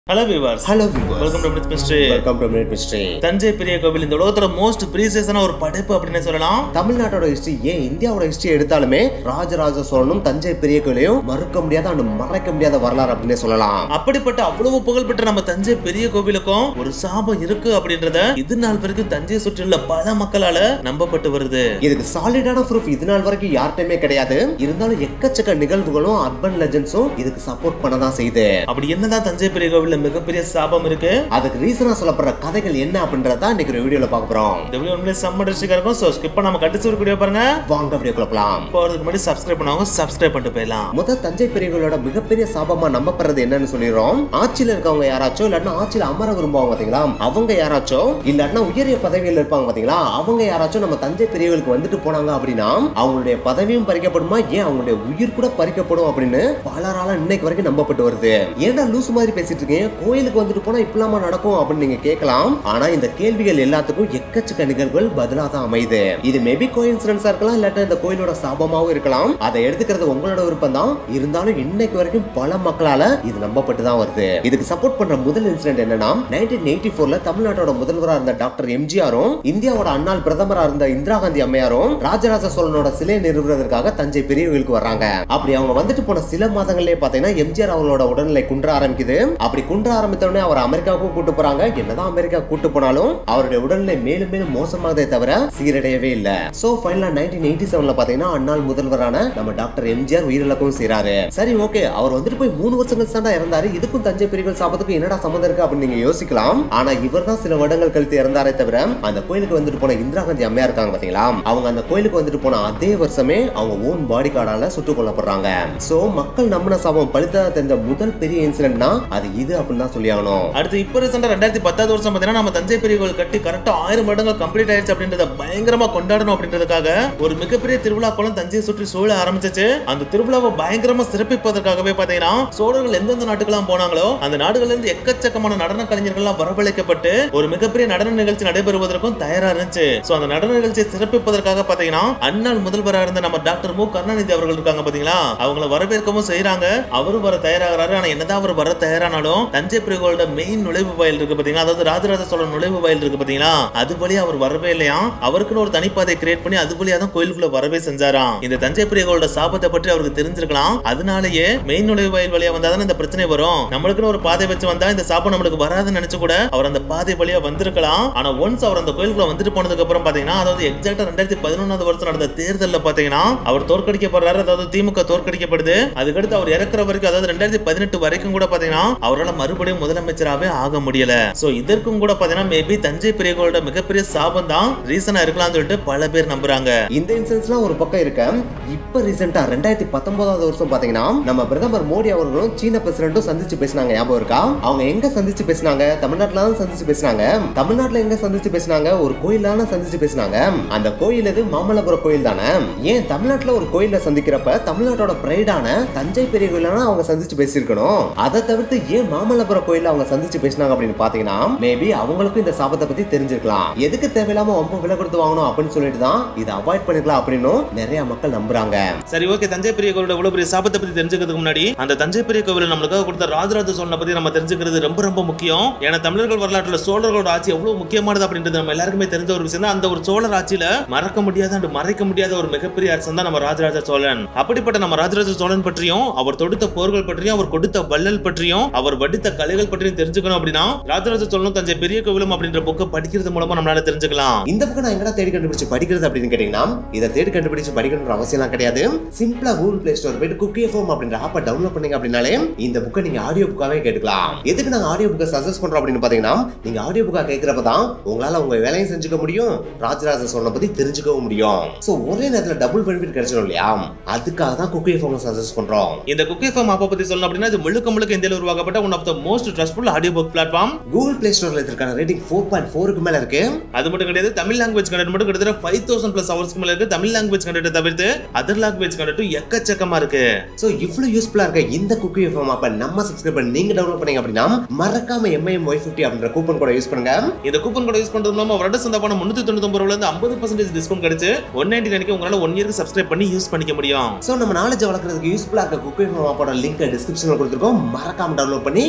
hello viewers hello welcome to minute mystery welcome to minute mystery Thanjai பெரிய கோவில் இந்த உலகத்தோட மோஸ்ட் ப்ரீசியஸான ஒரு படைப்பு அப்படின்னு சொல்லலாம் தமிழ்நாட்டோட ஹிஸ்டரி ஏன் இந்தியாவோட ஹிஸ்டரி எடுத்தாலுமே ராஜராஜ சோழனும் தஞ்சை பெரிய கோயிலையும் மறுக்க முடியாத அண்ட் மறைக்க முடியாத வரலாறு அப்படின்னே சொல்லலாம் அப்படிப்பட்ட அவ்வளவு புகழ்பெற்ற நம்ம தஞ்சை பெரிய கோவிலுக்கும் ஒரு சாபம் இருக்கு அப்படின்றத இது நாள் வரைக்கும் தஞ்சையை சுற்றியுள்ள பல மக்களால நம்பப்பட்டு வருது இதுக்கு சாலிடான ப்ரூஃப் இது நாள் வரைக்கும் யார்கிட்டயுமே கிடையாது இருந்தாலும் எக்கச்சக்க நிகழ்வுகளும் அர்பன் லெஜண்ட்ஸும் இதுக்கு சப்போர்ட் பண்ண தான் செய்யுது அப்படி என்னதான் தஞ்சை பெரிய கோவில்ல மிகப்பெரிய சாபம் இருக்கு அதுக்கு ரீசனா சொல்லப்படுற கதைகள் என்ன அப்படின்றத இன்னைக்கு ஒரு வீடியோல பார்க்க போறோம் இந்த வீடியோ உண்மையிலே செம்ம டிஸ்ட்ரிக்டா இருக்கும் ஸோ ஸ்கிப் பண்ணாம கட்டிச்சு ஒரு வீடியோ பாருங்க வாங்க அப்படியே குழப்பலாம் போறதுக்கு முன்னாடி சப்ஸ்கிரைப் பண்ணவங்க சப்ஸ்கிரைப் பண்ணிட்டு போயிடலாம் முதல் தஞ்சை பெரியவர்களோட மிகப்பெரிய சாபமா நம்பப்படுறது என்னன்னு சொல்லிடுறோம் ஆட்சியில இருக்கவங்க யாராச்சும் இல்லாட்டினா ஆட்சியில அமர விரும்புவாங்க பாத்தீங்களா அவங்க யாராச்சும் இல்லாட்டினா உயரிய பதவியில் இருப்பாங்க பாத்தீங்களா அவங்க யாராச்சும் நம்ம தஞ்சை பெரியவர்களுக்கு வந்துட்டு போனாங்க அப்படின்னா அவங்களுடைய பதவியும் பறிக்கப்படுமா ஏன் அவங்களுடைய உயிர் கூட பறிக்கப்படும் அப்படின்னு பலரால இன்னைக்கு வரைக்கும் நம்பப்பட்டு வருது ஏன்டா லூசு மாதிரி பேசிட்டு இருக்கீங்க கோயிலுக்கு வந்துட்டு போனா இப்படிலாமா நடக்கும் அப்படின்னு நீங்க கேட்கலாம் ஆனா இந்த கேள்விகள் எல்லாத்துக்கும் எக்கச்சக்க நிகழ்வுகள் பதிலா தான் அமையுது இது மேபி கோயின்சிடன்ஸா இருக்கலாம் இல்லாட்டா இந்த கோயிலோட சாபமாவும் இருக்கலாம் அதை எடுத்துக்கிறது உங்களோட விருப்பம் தான் இருந்தாலும் இன்னைக்கு வரைக்கும் பல மக்களால இது நம்பப்பட்டு தான் வருது இதுக்கு சப்போர்ட் பண்ற முதல் இன்சிடென்ட் என்னன்னா நைன்டீன் எயிட்டி ஃபோர்ல தமிழ்நாட்டோட முதல்வரா இருந்த டாக்டர் எம்ஜிஆரும் இந்தியாவோட அன்னாள் பிரதமரா இருந்த இந்திரா காந்தி அம்மையாரும் ராஜராஜ சோழனோட சிலை நிறுவுறதற்காக தஞ்சை பெரியவர்களுக்கு வர்றாங்க அப்படி அவங்க வந்துட்டு போன சில மாதங்களே பாத்தீங்கன்னா எம்ஜிஆர் அவங்களோட உடல்நிலை குன்ற ஆரம்பிக்குது அப்படி குன்ற ஆரம்பித்த உடனே அவர் அமெரிக்காவுக்கும் கூட்டு போறாங்க என்னதான் அமெரிக்கா கூட்டு போனாலும் அவருடைய உடல்நிலை மேலும் மேலும் மோசமாகதே தவிர சீரடையவே இல்ல சோ ஃபைனலா நைன்டீன் எயிட்டி செவன்ல பாத்தீங்கன்னா அன்னாள் முதல்வரான நம்ம டாக்டர் எம்ஜிஆர் உயிரிழக்கவும் செய்றாரு சரி ஓகே அவர் வந்துட்டு போய் மூணு வருஷங்கள் தாண்டா இறந்தாரு இதுக்கும் தஞ்சை பெரியகள் சாபத்துக்கும் என்னடா சம்மந்தம் இருக்கு அப்படின்னு நீங்க யோசிக்கலாம் ஆனா இவர் தான் சில வருடங்கள் கழித்து இறந்தாரே தவிர அந்த கோயிலுக்கு வந்துட்டு போன இந்திரா காந்தி அம்மையா இருக்காங்க பாத்தீங்களா அவங்க அந்த கோயிலுக்கு வந்துட்டு போன அதே வருஷமே அவங்க ஓன் பாடி கார்டால சுட்டுக் கொல்லப்படுறாங்க சோ மக்கள் நம்பின சாபம் பழுத்தா தெரிஞ்ச முதல் பெரிய இன்சிடென்ட்னா அது இது அப்படின்னு தான் சொல்லி ஆகணும் அடுத்து இப்போ ரீசெண்டா ரெண்டாயிரத்தி பத்தாவது வருஷம் பார்த்தீங்கன்னா நம்ம தஞ்சை பெரிய கோவில் கட்டி கரெக்டா ஆயிரம் வருடங்கள் கம்ப்ளீட் ஆயிடுச்சு அப்படின்றத பயங்கரமா கொண்டாடணும் அப்படின்றதுக்காக ஒரு மிகப்பெரிய திருவிழா கோலம் தஞ்சையை சுற்றி சூழ ஆரம்பிச்சிச்சு அந்த திருவிழாவை பயங்கரமா சிறப்பிப்பதற்காகவே பாத்தீங்கன்னா சோழர்கள் எந்தெந்த நாட்டுக்கெல்லாம் போனாங்களோ அந்த நாடுகள்ல இருந்து எக்கச்சக்கமான நடன கலைஞர்கள்லாம் வரவழைக்கப்பட்டு ஒரு மிகப்பெரிய நடன நிகழ்ச்சி நடைபெறுவதற்கும் தயாரா இருந்துச்சு சோ அந்த நடன நிகழ்ச்சியை சிறப்பிப்பதற்காக பாத்தீங்கன்னா அந்நாள் முதல்வராக இருந்த நம்ம டாக்டர் மு கருணாநிதி அவர்கள் இருக்காங்க பாத்தீங்களா அவங்கள வரவேற்கவும் செய்யறாங்க அவரும் வர தயாராகிறாரு ஆனா என்னதான் அவர் வர தயாரானாலும் தஞ்சை பெரியகோளோட மெயின் நுழைவு வாயில் இருக்கு பாத்தீங்களா அதாவது ராஜராஜ சோழன் நுழைவு வாயில் இருக்கு பாத்தீங்களா அது வழியா அவர் வரவே இல்லையா அவருக்குன்னு ஒரு தனிப்பாதை கிரியேட் பண்ணி அது வழியா தான் கோயிலுக்குள்ள வரவே செஞ்சாராம் இந்த தஞ்சை பெரியகோளோட சாபத்தை பற்றி அவருக்கு தெரிஞ்சிருக்கலாம் அதனாலேயே மெயின் நுழைவு வாயில் வழியா வந்தாதான் இந்த பிரச்சனை வரும் நம்மளுக்குன்னு ஒரு பாதை வச்சு வந்தா இந்த சாபம் நம்மளுக்கு வராதுன்னு நினைச்சு கூட அவர் அந்த பாதை வழியா வந்திருக்கலாம் ஆனா ஒன்ஸ் அவர் அந்த கோயிலுக்குள்ள வந்துட்டு போனதுக்கு அப்புறம் பாத்தீங்கன்னா அதாவது எக்ஸாக்டா ரெண்டாயிரத்தி பதினொன்னாவது வருஷம் நடந்த தேர்தல்ல பாத்தீங்கன்னா அவர் தோற்கடிக்கப்படுறாரு அதாவது திமுக தோற்கடிக்கப்படுது அதுக்கடுத்து அவர் இறக்குற வரைக்கும் அதாவது ரெண்டாயிரத்தி பதினெட்டு வரைக்கும் கூட பாத்தீங்கன்னா அவரால் மறுபடியும் முதலமைச்சராகவே ஆக முடியல சோ இதற்கும் கூட பாத்தீங்கன்னா மேபி தஞ்சை பெரியகோளோட மிகப்பெரிய சாபம் தான் ரீசனா இருக்கலாம்னு சொல்லிட்டு பல பேர் நம்புறாங்க இந்த இன்சிடென்ட்ஸ்லாம் ஒரு பக்கம் இருக்க இப்ப ரீசெண்டா ரெண்டாயிரத்தி பத்தொன்பதாவது வருஷம் பாத்தீங்கன்னா நம்ம பிரதமர் மோடி அவர்களும் சீன பிரசிடண்டும் சந்திச்சு பேசினாங்க ஞாபகம் இருக்கா அவங்க எங்க சந்திச்சு பேசினாங்க தமிழ்நாட்டுல தான் சந்திச்சு பேசினாங்க தமிழ்நாட்டுல எங்க சந்திச்சு பேசினாங்க ஒரு கோயிலான சந்திச்சு பேசினாங்க அந்த கோயில் இது மாமல்லபுரம் கோயில் தானே ஏன் தமிழ்நாட்டுல ஒரு கோயில சந்திக்கிறப்ப தமிழ்நாட்டோட பிரைடான தஞ்சை பெரிய கோயிலான அவங்க சந்திச்சு பேசியிருக்கணும் அதை தவிர்த்து ஏன் மாமல்லபுரம் கோயில்ல அவங்க சந்திச்சு பேசினாங்க அப்படின்னு பாத்தீங்கன்னா மேபி அவங்களுக்கும் இந்த சாபத்தை பத்தி தெரிஞ்சிருக்கலாம் எதுக்கு தேவையில்லாம ரொம்ப விலை கொடுத்து வாங்கணும் அப்படின்னு சொல்லிட்டு தான் இதை அவாய்ட் பண்ணிக்கலாம் அப்படின்னும் நிறைய மக்கள் நம்புறாங்க சரி ஓகே தஞ்சை பெரிய கோவிலோட இவ்வளவு பெரிய சாபத்தை பத்தி தெரிஞ்சுக்கிறதுக்கு முன்னாடி அந்த தஞ்சை பெரிய கோவில் நம்மளுக்காக கொடுத்த ராஜராஜ சோழனை பத்தி நம்ம தெரிஞ்சுக்கிறது ரொம்ப ரொம்ப முக்கியம் ஏன்னா தமிழர்கள் வரலாற்றுல சோழர்களோட ஆட்சி எவ்வளவு முக்கியமானது அப்படின்றது நம்ம எல்லாருக்குமே தெரிஞ்ச ஒரு விஷயம் தான் அந்த ஒரு சோழர் ஆட்சியில மறக்க முடியாத and மறைக்க முடியாத ஒரு மிகப்பெரிய அரசன் தான் நம்ம ராஜராஜ சோழன் அப்படிப்பட்ட நம்ம ராஜராஜ சோழன் பற்றியும் அவர் தொடுத்த போர்கள் பற்றியும் அவர் கொடுத்த வள்ளல் பற்றியும் அவர் வடித்த கலைகள் பற்றியும் தெரிஞ்சுக்கணும் அப்படின்னா ராஜராஜ சோழனும் தஞ்சை பெரிய கோவிலும் அப்படின்ற புக்கை படிக்கிறது மூலமா நம்மளால தெரிஞ்சுக்கலாம் இந்த புக்கை நான் எங்கடா தேடி கண்டுபிடிச்சு படிக்கிறது அப்படின்னு கேட்டீங்கன்னா இதை தேடி கண்டுபிடிச்சு படிக்கணுன்ற அவசியம்லாம் கிடையாது சிம்பிளா கூகுள் பிளே ஸ்டோர் போயிட்டு குக்கி ஃபோம் அப்படின்ற ஆப்பை டவுன்லோட் பண்ணீங்க அப்படின்னாலே இந்த புக்கை நீங்க ஆடியோ புக்காவே கேட்டுக்கலாம் எதுக்கு நாங்க ஆடியோ புக்கை சஜஸ்ட் பண்றோம் அப்படின்னு பாத்தீங்கன்னா நீங்க ஆடியோ புக்கா கேட்கறப்ப தான் உங்களால உங்க வேலையும் செஞ்சுக்க முடியும் ராஜராஜ சோழனை பத்தி தெரிஞ்சுக்கவும் முடியும் சோ ஒரே நேரத்துல டபுள் பெனிஃபிட் கிடைச்சிடும் இல்லையா அதுக்காக தான் குக்கி ஃபோம் சஜஸ்ட் பண்றோம் இந்த குக்கி ஃபார்ம் ஆப்பை பத்தி சொல்லணும் அப்படின்னா இது முழுக்க முழுக்க இந்தியாவில் உருவாக்கப்பட்ட one of the most trustful audio book platform Google Play ஸ்டோர்ல இதற்கான ரேட்டிங் ஃபோர் பாயிண்ட் ஃபோருக்கு மேல இருக்கு அது மட்டும் கிடையாது தமிழ் லாங்குவேஜ் கண்டென்ட் மட்டும் கிட்டத்தட்ட ஃபைவ் தௌசண்ட் பிளஸ் ஹவர்ஸ்க்கு மேல இருக்கு தமிழ் லாங்குவேஜ் கண்டென்ட் தவிர்த்து அதர் லாங்குவேஜ் கண்டென்ட்டும் எக்கச்சக்கமா இருக்கு சோ இவ்வளவு யூஸ்ஃபுல்லா இருக்க இந்த குக்கி எஃப்எம் ஆப்பை நம்ம சப்ஸ்கிரைப் பண்ணி நீங்க டவுன்லோட் பண்ணீங்க அப்படின்னா மறக்காம எம்ஐஎம் ஒய் ஃபிஃப்டி அப்படின்ற கூப்பன் கூட யூஸ் பண்ணுங்க இந்த கூப்பன் கோட் யூஸ் பண்றது மூலமா வருட சந்தாபான முன்னூத்தி தொண்ணூத்தி ரூபாயில இருந்து ஐம்பது பர்சன்டேஜ் டிஸ்கவுண்ட் கிடைச்சு ஒன் நைன்டி நைனுக்கு உங்களால ஒன் இயருக்கு சப்ஸ்கிரைப் பண்ணி யூஸ் பண்ணிக்க முடியும் சோ நம்ம நாலேஜ் வளர்க்கறதுக்கு யூஸ்ஃபுல்லா இருக்க குக்கி எஃப்எம் ஆப்போட லிங்க் டிஸ்கிரிப்ஷன்ல கொடுத்துருக்கோம் மறக்காம டவுன்லோட் பண்ணி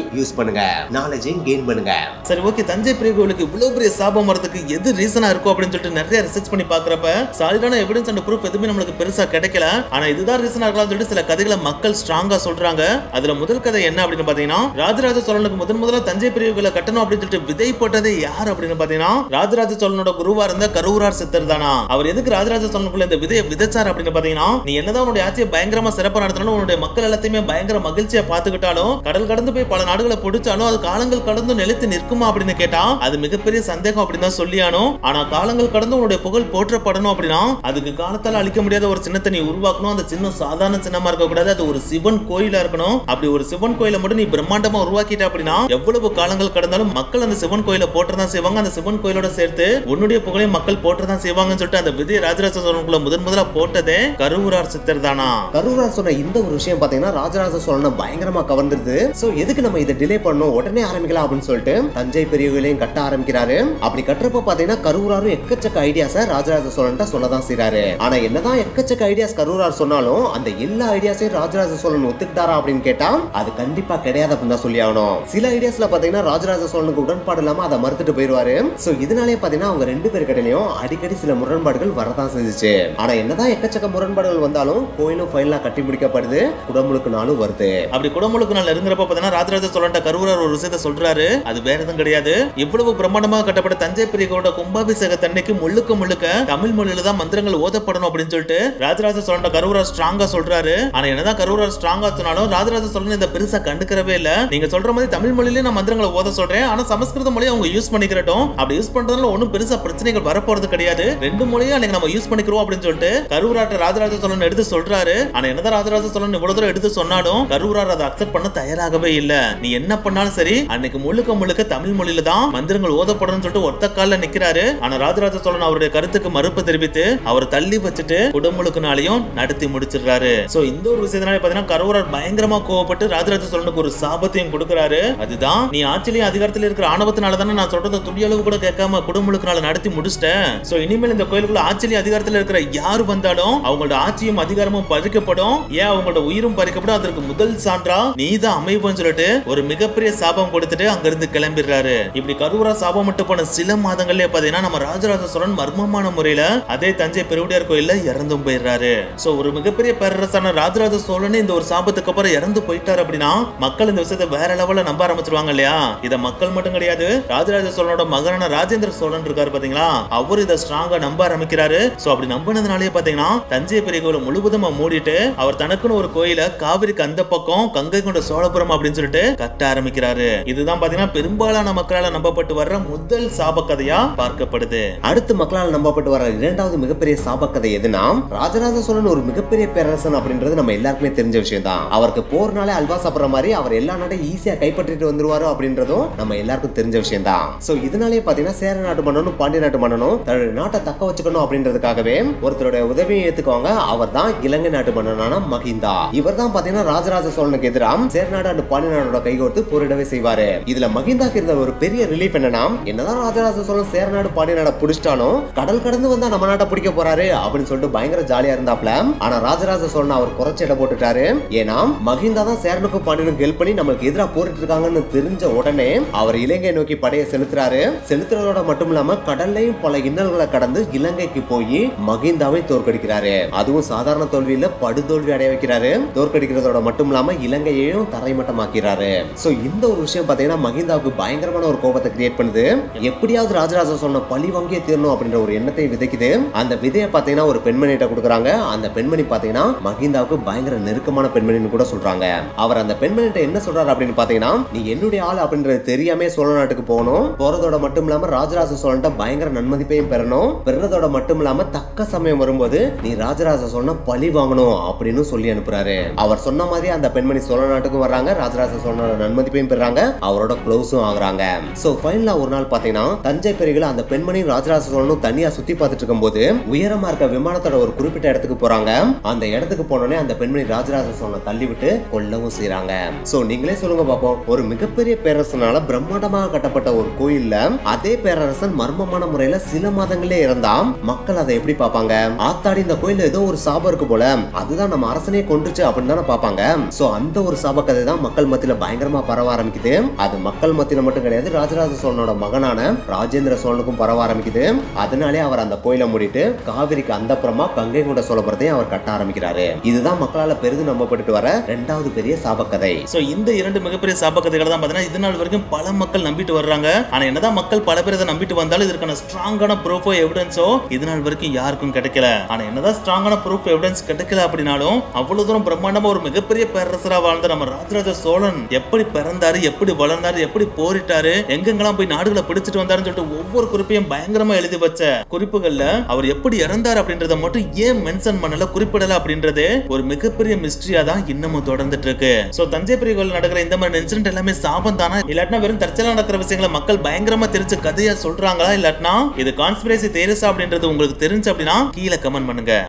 யூஸ் பண்ணுங்க நாலேஜையும் கெயின் பண்ணுங்க சரி ஓகே தஞ்சை பெரிய கோவிலுக்கு இவ்வளவு பெரிய சாபம் வரதுக்கு எது ரீசனா இருக்கும் அப்படின்னு சொல்லிட்டு நிறைய ரிசர்ச் பண்ணி பாக்குறப்ப சாலிடான எவிடன்ஸ் அண்ட் ப்ரூஃப் எதுவுமே நம்மளுக்கு பெருசா கிடைக்கல ஆனா இதுதான் ரீசனா இருக்கலாம் சொல்லிட்டு சில கதைகளை மக்கள் ஸ்ட்ராங்கா சொல்றாங்க அதுல முதல் கதை என்ன அப்படின்னு பாத்தீங்கன்னா ராஜராஜ சோழனுக்கு முதன் முதல்ல தஞ்சை பெரிய கோயிலை கட்டணும் அப்படின்னு சொல்லிட்டு விதை போட்டதே யார் அப்படின்னு பாத்தீங்கன்னா ராஜராஜ சோழனோட குருவா இருந்த கரூரார் சித்தர் தானா அவர் எதுக்கு ராஜராஜ சோழனுக்குள்ள இந்த விதையை விதைச்சார் அப்படின்னு பாத்தீங்கன்னா நீ என்னதான் உன்னுடைய ஆட்சியை பயங்கரமா சிறப்பா நடத்தினாலும் உன்னுடைய மக்கள் எல்லாத்தையுமே பயங்கர மகிழ்ச்சியா பாத்துக்கிட்டாலும் கடல் கடந்து போய் பல நாடுகளை பிடிச்சாலும் அது காலங்கள் கடந்து நிலைத்து நிற்குமா அப்படின்னு கேட்டா அது மிகப்பெரிய சந்தேகம் அப்படின்னு தான் சொல்லியானோ ஆனா காலங்கள் கடந்து உன்னுடைய புகழ் போற்றப்படணும் அப்படின்னா அதுக்கு காலத்தால அழிக்க முடியாத ஒரு சின்னத்தை நீ உருவாக்கணும் அந்த சின்னம் சாதாரண சின்னமா இருக்க கூடாது அது ஒரு சிவன் கோயிலா இருக்கணும் அப்படி ஒரு சிவன் கோயிலை மட்டும் நீ பிரம்மாண்டமா உருவாக்கிட்ட அப்படின்னா எவ்வளவு காலங்கள் கடந்தாலும் மக்கள் அந்த சிவன் கோயிலை போட்டுறதான் செய்வாங்க அந்த சிவன் கோயிலோட சேர்த்து உன்னுடைய புகழையும் மக்கள் போட்டுறதான் செய்வாங்கன்னு சொல்லிட்டு அந்த விஜய் ராஜராஜ சோழனுக்குள்ள முதன் முதலா போட்டதே கருவூரார் சித்தர் தானா கரூரார் சொன்ன இந்த ஒரு விஷயம் பாத்தீங்கன்னா ராஜராஜ சோழனை பயங்கரமா கவர்ந்துருது சோ எதுக்கு நம்ம இதை டிலே பண்ணணும் உடனே ஆரம்பிக்கலாம் அப்படின்னு சொல்லிட்டு தஞ்சை பெரிய கோயிலையும் கட்ட ஆரம்பிக்கிறாரு அப்படி கட்டுறப்ப பாத்தீங்கன்னா கரூராரும் எக்கச்சக்க ஐடியாஸ ராஜராஜ சோழன்ட்ட சொல்லதான் செய்றாரு ஆனா என்னதான் எக்கச்சக்க ஐடியாஸ் கரூரார் சொன்னாலும் அந்த எல்லா ஐடியாஸையும் ராஜராஜ சோழன் ஒத்துக்கிட்டாரா அப்படின்னு கேட்டா அது கண்டிப்பா கிடையாது அப்படின்னு தான் சொல்லி ஆகணும் சில ஐடியாஸ்ல பாத்தீங்கன்னா ராஜராஜ சோழனுக்கு உடன்பாடு இல்லாம அதை மறுத்துட்டு போயிருவாரு சோ இதனாலே பாத்தீங்கன்னா அவங்க ரெண்டு பேருக்கிட்டையும் அடிக்கடி சில முரண்பாடுகள் வரதான் செஞ்சுச்சு ஆனா என்னதான் எக்கச்சக்க முரண்பாடுகள் வந்தாலும் கோயிலும் ஃபைனலா கட்டி முடிக்கப்படுது குடமுழுக்கு நாளும் வருது அப்படி குடமுழுக்கு நாள் நெருங்குறப்ப பாத்தீங்கன்னா ராஜராஜ சோழன்ட்ட கருவூரார் ஒரு விஷயத்த சொல்றாரு அது வேற எதுவும் கிடையாது இவ்வளவு பிரம்மாண்டமாக கட்டப்பட்ட தஞ்சை பெரிய கோயிலோட கும்பாபிஷேக தன்னைக்கு முழுக்க முழுக்க தமிழ் மொழியில தான் மந்திரங்கள் ஓதப்படணும் அப்படின்னு சொல்லிட்டு ராஜராஜ சோழன்ட்ட கருவூரார் ஸ்ட்ராங்கா சொல்றாரு ஆனா என்னதான் கருவூரார் ஸ்ட்ராங்கா சொன்னாலும் ராஜராஜ சோழன் இதை பெருசா கண்டுக்கிறவே இல்ல நீங்க சொல்ற மாதிரி தமிழ் மொழியிலே நான் மந்திரங்களை ஓத சொல்றேன் ஆனா சமஸ்கிருத மொழியை அவங்க யூஸ் பண்ணிக்கிறட்டும் அப்படி யூஸ் பண்றதுனால ஒண்ணும் பெருசா பிரச்சனைகள் வரப்போறது கிடையாது ரெண்டு மொழியும் அன்னைக்கு நம்ம யூஸ் பண்ணிக்கிறோம் அப்படின்னு சொல்லிட்டு கருவூராட்ட ராஜராஜ சோழன் எடுத்து சொல்றாரு ஆனா என்னதான் ராஜராஜ சோழன் இவ்வளவு தூரம் எடுத்து சொன்னாலும் கருவூரார் அதை அக்செப்ட் பண்ண தயாராகவே இல்ல நீ என்ன பண்ணாலும் சரி அன்னைக்கு முழுக்க முழுக்க தமிழ் மொழியில தான் மந்திரங்கள் ஓதப்படணும்னு சொல்லிட்டு ஒத்த கால்ல நிக்கிறாரு ஆனா ராஜராஜ சோழன் அவருடைய கருத்துக்கு மறுப்பு தெரிவித்து அவர் தள்ளி வச்சுட்டு குடமுழுக்கு நாளையும் நடத்தி முடிச்சிடுறாரு சோ இந்த ஒரு விஷயத்தினால பாத்தீங்கன்னா கருவூரார் பயங்கரமா கோவப்பட்டு ராஜராஜ சோழனுக்கு ஒரு சாபத்தையும் கொடுக்கறாரு அதுதான் நீ ஆட்சியிலையும் அதிகாரத்துல இருக்கிற ஆணவத்தினால தானே நான் சொல்றத துணியளவு கூட கேட்காம குடமுழுக்கு நாளை நடத்தி முடிச்சிட்டேன் சோ இனிமேல் இந்த கோயிலுக்குள்ள ஆட்சியிலையும் அதிகாரத்துல இருக்கிற யார் வந்தாலும் அவங்களோட ஆட்சியும் அதிகாரமும் பறிக்கப்படும் ஏன் அவங்களோட உயிரும் பறிக்கப்படும் அதற்கு முதல் சான்றா நீதான் அமைப்புன்னு சொல்லிட்டு ஒரு மிகப்பெரிய சாபம் கொடுத்துட்டு அங்கிருந்து கிளம்பிடுறாரு இப்படி கருவூரா சாபம் மட்டும் போன சில மாதங்கள்லயே பாத்தீங்கன்னா நம்ம ராஜராஜ சோழன் மர்மமான முறையில அதே தஞ்சை பெருவுடையார் கோயில்ல இறந்தும் போயிடுறாரு சோ ஒரு மிகப்பெரிய பேரரசான ராஜராஜ சோழனே இந்த ஒரு சாபத்துக்கு அப்புறம் இறந்து போயிட்டாரு அப்படின்னா மக்கள் இந்த விஷயத்தை வேற லெவல்ல நம்ப ஆரம்பிச்சிருவாங்க இல்லையா இத மக்கள் மட்டும் கிடையாது ராஜராஜ சோழனோட மகனான ராஜேந்திர சோழன் இருக்காரு பாத்தீங்களா அவர் இதை ஸ்ட்ராங்கா நம்ப ஆரம்பிக்கிறாரு சோ அப்படி நம்பினதுனாலே பாத்தீங்கன்னா தஞ்சை பெரிய கோயிலை முழுவதுமா மூடிட்டு அவர் தனக்குன்னு ஒரு கோயில காவிரிக்கு அந்த பக்கம் கங்கை கொண்ட சோழபுரம் அப்படின்னு சொல்லிட்டு கட்ட ஆரம்பிக்கிறாரு இதுதான் பாத்தீங்கன்னா பெரும்பாலான மக்களால நம்பப்பட்டு வர்ற முதல் சாப கதையா பார்க்கப்படுது அடுத்து மக்களால் நம்பப்பட்டு வர இரண்டாவது மிகப்பெரிய சாபக்கதை எதுனா ராஜராஜ சோழன் ஒரு மிகப்பெரிய பேரரசன் அப்படின்றது நம்ம எல்லாருக்குமே தெரிஞ்ச விஷயம் தான் அவருக்கு போர்னாலே அல்வா சாப்பிடுற மாதிரி அவர் எல்லா நாட்டையும் ஈஸியா கைப்பற்றிட்டு வந்துருவாரு அப்படின்றதும் நம்ம எல்லாருக்கும் தெரிஞ்ச விஷயம் தான் சோ இதனாலே பாத்தீங்கன்னா சேர நாட்டு மன்னனும் பாண்டிய நாட்டு மன்னனும் தன்னுடைய நாட்டை தக்க வச்சுக்கணும் அப்படின்றதுக்காகவே ஒருத்தருடைய உதவியை ஏத்துக்குவாங்க அவர் தான் இலங்கை நாட்டு மன்னனான மகிந்தா இவர் தான் பாத்தீங்கன்னா ராஜராஜ சோழனுக்கு எதிராக சேர்நாடு அண்ட் பாண்டிய நாடோட கைகோர்த்து போரிடவே செய்வாரு இதுல மகிந்தாக்கு இருந்த ஒரு பெரிய ரிலீஃப் என்னன்னா என்னதான் ராஜராஜ சோழன் சேர்நாடு பாண்டிய நாடை பிடிச்சிட்டாலும் கடல் கடந்து வந்தா நம்ம நாட்டை பிடிக்க போறாரு அப்படின்னு சொல்லிட்டு பயங்கர ஜாலியா இருந்தாப்ல ஆனா ராஜராஜ சோழன் அவர் குறைச்ச இடம் போட்டுட்டாரு ஏன்னா மகிந்தா தான் சேரனுக்கும் பாண்டியனுக்கும் ஹெல்ப் பண்ணி நம்மளுக்கு எதிராக போரிட்டு இருக்காங்கன்னு தெரிஞ்ச உடனே அவர் இலங்கை நோக்கி படையை செலுத்துறாரு செலுத்துறதோட மட்டும் இல்லாம கடல்லையும் பல இன்னல்களை கடந்து இலங்கைக்கு போய் மகிந்தாவை தோற்கடிக்கிறாரு அதுவும் சாதாரண தோல்வியில படுதோல்வி அடைய வைக்கிறாரு தோற்கடிக்கிறதோட மட்டும் இல்லாம இலங்கையையும் தரைமட்டமாக்கிறாரு சோ இந்த ஒரு விஷயம் பாத்தீங்கன்னா மகிந்தாவுக்கு பயங்கரமான ஒரு கோபத்தை கிரியேட் பண்ணுது எப்படியாவது ராஜராஜ சொன்ன பழி வாங்கியே தீரணும் அப்படின்ற ஒரு எண்ணத்தை விதைக்குது அந்த விதையை பாத்தீங்கன்னா ஒரு பெண்மணிகிட்ட கொடுக்குறாங்க அந்த பெண்மணி பாத்தீங்கன்னா மகிந்தாவுக்கு பயங்கர நெருக்கமான பெண்மணின்னு கூட சொல்றாங்க அவர் அந்த பெண்மணிகிட்ட என்ன சொல்றாரு அப்படின்னு பாத்தீங்கன்னா நீ என்னுடைய ஆள் அப்படின்றது தெரியாம சோழ நாட்டுக்கு போகணும் போறதோட மட்டும் இல்லாம ராஜராஜ சோழன்ட்ட பயங்கர நன்மதிப்பையும் பெறணும் பெறதோட மட்டும் இல்லாம தக்க சமயம் வரும்போது நீ ராஜராஜ சோழனை பழி வாங்கணும் அப்படின்னு சொல்லி அனுப்புறாரு அவர் சொன்ன மாதிரி அந்த பெண்மணி சோழ நாட்டுக்கும் வர்றாங்க ராஜராஜ சோழனோட நன்மதிப்பையும் பெறாங்க அவரோட க்ளோஸும் ஆகுறாங்க சோ ஃபைனலா ஒரு நாள் பாத்தீங்கன்னா தஞ்சை பெருகில அந்த பெண்மணியும் ராஜராஜ சோழனும் தனியா சுத்தி பார்த்துட்டு இருக்கும்போது உயரமா இருக்க விமானத்தோட ஒரு குறிப்பிட்ட இடத்துக்கு போறாங்க அந்த இடத்துக்கு போனோடனே அந்த பெண்மணி ராஜராஜ சோழனை தள்ளி விட்டு கொல்லவும் செய்றாங்க சோ நீங்களே சொல்லுங்க பாப்போம் ஒரு மிகப்பெரிய பேரரசனால பிரம்மாண்டமாக கட்டப்பட்ட ஒரு கோயில்ல அதே பேரரசன் மர்மமான முறையில சில மாதங்களே இருந்தா மக்கள் அதை எப்படி பார்ப்பாங்க ஆத்தாடி இந்த கோயில்ல ஏதோ ஒரு சாபம் இருக்கு போல அதுதான் நம்ம அரசனே கொண்டுச்சு அப்படின்னு தானே பார்ப்பாங்க சோ அந்த ஒரு சாப கதை தான் மக்கள் மத்தியில பயங்கரமா பரவ ஆரம்பிக்குது அது மக்கள் மத்தியில மட்டும் கிடையாது ராஜராஜ சோழனோட மகனான ராஜேந்திர சோழனுக்கும் பரவ ஆரம்பிக்குது அதனாலே அவர் அந்த கோயிலை மூடிட்டு காவிரிக்கு அந்தப்புறமா கங்கை கொண்ட சோழபுரத்தையும் அவர் கட்ட ஆரம்பிக்கிறாரு இதுதான் மக்களால பெரிதும் நம்பப்பட்டு வர ரெண்டாவது பெரிய சாபக்கதை சோ இந்த இரண்டு மிகப்பெரிய சாபக்கதைகளை தான் பாத்தீங்கன்னா இது நாள் வரைக்கும் பல மக்கள் நம்பிட்டு வர்றாங்க ஆனா என்னதான் மக்கள் பல பேர் இதை நம்பிட்டு வந்தாலும் இதற்கான ஸ்ட்ராங்கான ப்ரூஃபோ எவிடன்ஸோ இது நாள் வரைக்கும் யாருக்கும் கிடைக்கல ஆனா என்னதான் ஸ்ட்ராங்கான ப்ரூஃப் எவிடன்ஸ் கிடைக்கல அப்படின்னாலும் அவ்வளவு தூரம் பிரம்மாண்டமா ஒரு மிகப்பெரிய பேரரசரா வாழ்ந்த நம்ம ராஜராஜ சோழன் எப்படி பிறந்தாரு எப்படி வளர்ந்தாரு எப்படி போரிட்டாரு எங்கெங்கெல்லாம் போய் நாடுகளை பிடிச்சிட்டு வந்தாருன்னு சொல்லிட்டு ஒவ்வொரு குறிப்பையும் பயங்கரமா எழுதி வச்ச குறிப்புகள்ல அவர் எப்படி இறந்தார் அப்படின்றத மட்டும் ஏன் மென்ஷன் பண்ணல குறிப்பிடல அப்படின்றது ஒரு மிகப்பெரிய மிஸ்ட்ரியா தான் இன்னமும் தொடர்ந்துட்டு இருக்கு சோ தஞ்சை பெரிய கோயில் நடக்கிற இந்த மாதிரி இன்சிடென்ட் எல்லாமே சாபம் தானா இல்லாட்டினா வெறும் தற்செயலா நடக்கிற விஷயங்களை மக்கள் பயங்கரமா தெரிஞ்ச கதையா சொல்றாங்களா இல்லாட்டினா இது கான்ஸ்பிரசி தேரிசா அப்படின்றது உங்களுக்கு தெரிஞ்சு அப்படின்னா கீழே கமெண்ட் பண்ணுங்க